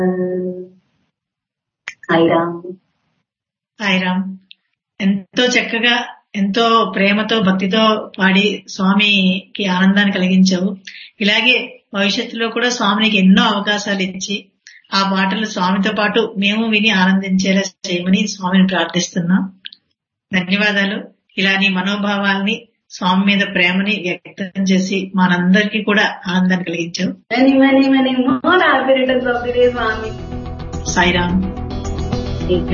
సాయిరామ్ సాయిరామ్ ఎంతో చక్కగా ఎంతో ప్రేమతో భక్తితో పాడి స్వామికి ఆనందాన్ని కలిగించావు ఇలాగే భవిష్యత్తులో కూడా స్వామికి ఎన్నో అవకాశాలు ఇచ్చి ఆ పాటలు స్వామితో పాటు మేము విని ఆనందించేలా చేయమని స్వామిని ప్రార్థిస్తున్నాం ధన్యవాదాలు ఇలా నీ మనోభావాల్ని స్వామి మీద ప్రేమని వ్యక్తం చేసి మనందరికీ కూడా ఆనందాన్ని కలిగించావు many, many, many more happy returns of the day, Swami. Sairam